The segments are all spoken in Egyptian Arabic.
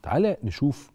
تعالى نشوف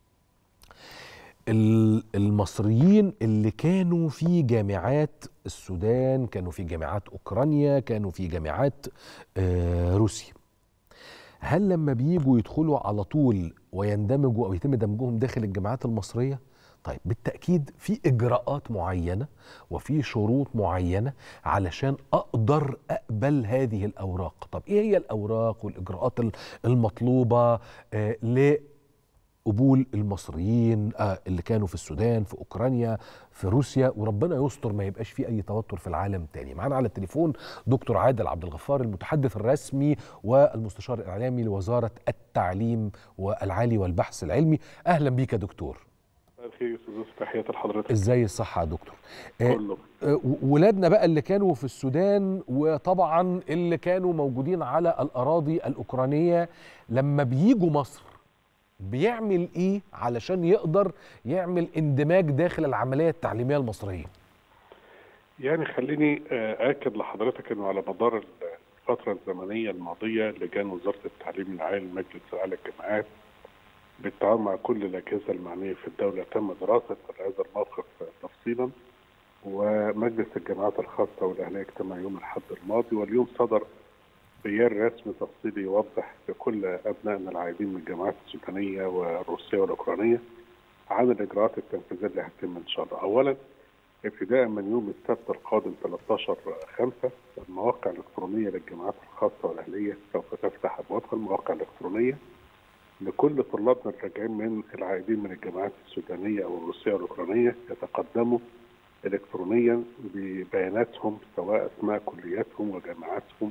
ال- المصريين اللي كانوا في جامعات السودان كانوا في جامعات اوكرانيا كانوا في جامعات آه، روسيا هل لما بيجوا يدخلوا على طول ويندمجوا او يتم دمجهم داخل الجامعات المصريه طيب بالتاكيد في اجراءات معينه وفي شروط معينه علشان اقدر اقبل هذه الاوراق طب ايه هي الاوراق والاجراءات ال- المطلوبه آه لقبول المصريين آه اللي كانوا في السودان في اوكرانيا في روسيا وربنا يستر ما يبقاش في اي توتر في العالم تاني معانا على التليفون دكتور عادل عبد الغفار المتحدث الرسمي والمستشار الاعلامي لوزاره التعليم والعالي والبحث العلمي اهلا بيك يا دكتور مساء الخير يا استاذ يوسف تحياتي لحضرتك ازاي الصحه يا دكتور آه، كله آه، و- ولادنا بقى اللي كانوا في السودان وطبعا اللي كانوا موجودين على الاراضي الاوكرانيه لما بيجوا مصر بيعمل ايه علشان يقدر يعمل اندماج داخل العمليه التعليميه المصريه يعني خليني آه، اكد لحضرتك انه على مدار الفتره الزمنيه الماضيه لجان وزاره التعليم العالي مجلس اعلى الجامعات بالتعاون مع كل الاجهزه المعنيه في الدوله تم دراسه هذا الموقف تفصيلا ومجلس الجامعات الخاصه والاهليه اجتمع يوم الاحد الماضي واليوم صدر بيان رسمي تفصيلي يوضح لكل ابنائنا العائدين من الجامعات السودانيه والروسيه والاوكرانيه عن الاجراءات التنفيذيه اللي هتتم ان شاء الله. اولا ابتداء من يوم السبت القادم 13 5 المواقع الالكترونيه للجامعات الخاصه والاهليه سوف تفتح ابوابها المواقع الالكترونيه لكل طلابنا الراجعين من العائدين من الجامعات السودانيه او الروسيه والاوكرانيه يتقدموا الكترونيا ببياناتهم سواء اسماء كلياتهم وجامعاتهم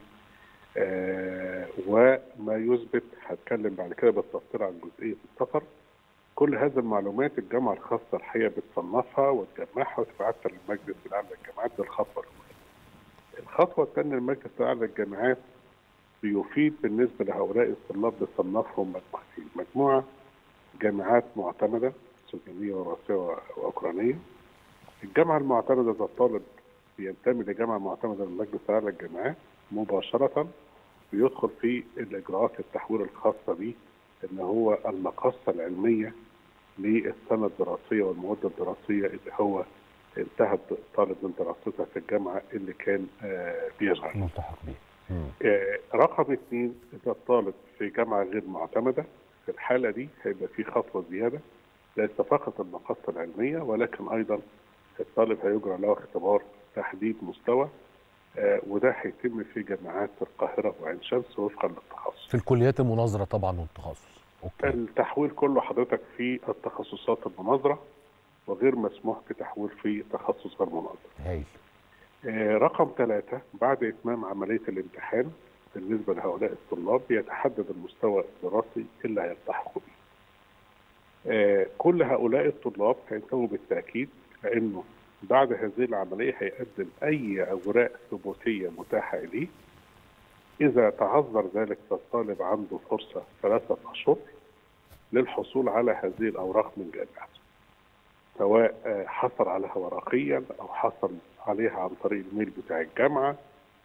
آه وما يثبت هتكلم بعد كده بالتفصيل عن جزئيه السفر كل هذه المعلومات الجامعه الخاصه الحقيقه بتصنفها وتجمعها وتبعتها للمجلس الاعلى للجامعات دي الخطوه الاولى. الخطوه الثانيه المجلس الاعلى للجامعات بيفيد بالنسبه لهؤلاء الطلاب بيصنفهم مجموعتين، مجموعه جامعات معتمده سودانيه وروسيه واوكرانيه. الجامعه المعتمده ده الطالب بينتمي لجامعه معتمده من المجلس الاعلى للجامعات مباشره بيدخل في الاجراءات التحويل الخاصه به ان هو المقصه العلميه للسنه الدراسيه والمواد الدراسيه اللي هو انتهت الطالب من دراستها في الجامعه اللي كان آه بيشغل. ملتحق بيه آه رقم اثنين اذا الطالب في جامعه غير معتمده في الحاله دي هيبقى في خطوه زياده ليس فقط المقصه العلميه ولكن ايضا الطالب هيجرى له اختبار تحديد مستوى آه وده هيتم في جامعات القاهره وعين شمس وفقا للتخصص. في الكليات المناظره طبعا والتخصص اوكي التحويل كله حضرتك في التخصصات المناظره وغير مسموح بتحويل في تخصص غير مناظر. هايل آه رقم ثلاثة بعد إتمام عملية الامتحان بالنسبة لهؤلاء الطلاب بيتحدد المستوى الدراسي اللي هيلتحقوا به. آه كل هؤلاء الطلاب هينتموا بالتأكيد لأنه بعد هذه العملية هيقدم أي أوراق ثبوتية متاحة إليه إذا تعذر ذلك فالطالب عنده فرصة ثلاثة أشهر للحصول على هذه الأوراق من جامعته سواء حصل عليها ورقيا أو حصل عليها عن طريق الميل بتاع الجامعة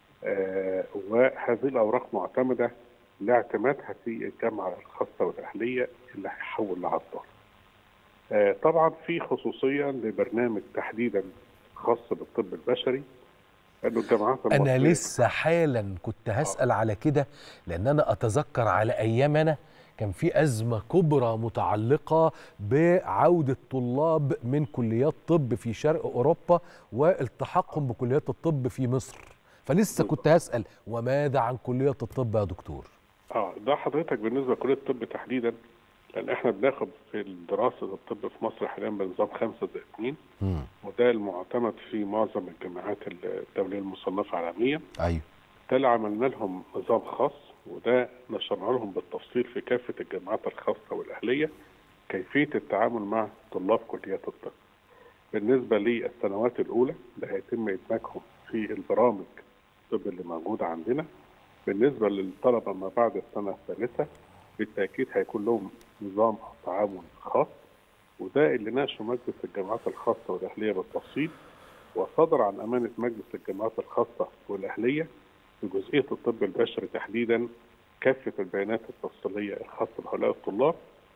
وهذه الأوراق معتمدة لاعتمادها في الجامعة الخاصة والأهلية اللي هيحول لها الطالب طبعا في خصوصية لبرنامج تحديدا خاص بالطب البشري انه الجامعات انا لسه حالا كنت هسال آه. على كده لان انا اتذكر على ايامنا كان في ازمه كبرى متعلقه بعوده طلاب من كليات طب في شرق اوروبا والتحاقهم بكليات الطب في مصر فلسه كنت هسال وماذا عن كليه الطب يا دكتور اه ده حضرتك بالنسبه لكليه الطب تحديدا لان احنا بناخد في دراسه الطب في مصر حاليا بنظام 5 زائد 2 وده المعتمد في معظم الجامعات الدوليه المصنفه عالميا ايوه ده اللي عملنا لهم نظام خاص وده نشرنا لهم بالتفصيل في كافه الجامعات الخاصه والاهليه كيفيه التعامل مع طلاب كليات الطب. بالنسبه للسنوات الاولى ده هيتم ادماجهم في البرامج الطب اللي موجوده عندنا. بالنسبه للطلبه ما بعد السنه الثالثه بالتاكيد هيكون لهم نظام تعامل خاص وده اللي ناقشه مجلس الجامعات الخاصه والاهليه بالتفصيل وصدر عن امانه مجلس الجامعات الخاصه والاهليه في جزئيه الطب البشري تحديدا كافه البيانات التفصيليه الخاصه بهؤلاء الطلاب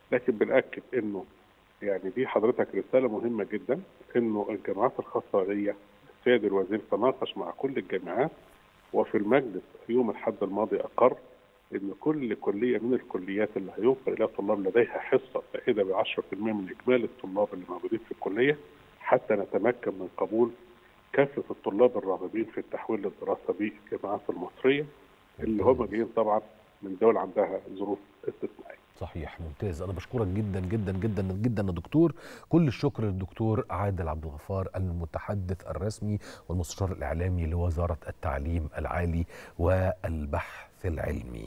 لكن بنأكد انه يعني دي حضرتك رساله مهمه جدا انه الجامعات الخاصه دي السيد الوزير تناقش مع كل الجامعات وفي المجلس يوم الحد الماضي اقر ان كل كليه من الكليات اللي هيوفر اليها طلاب لديها حصه زائده ب 10% من اجمالي الطلاب اللي موجودين في الكليه حتى نتمكن من قبول كافه الطلاب الراغبين في التحويل للدراسه بالجامعات المصريه اللي هم جايين طبعا من دول عندها ظروف استثنائيه. صحيح ممتاز انا بشكرك جدا جدا جدا جدا يا دكتور كل الشكر للدكتور عادل عبد الغفار المتحدث الرسمي والمستشار الاعلامي لوزاره التعليم العالي والبحث العلمي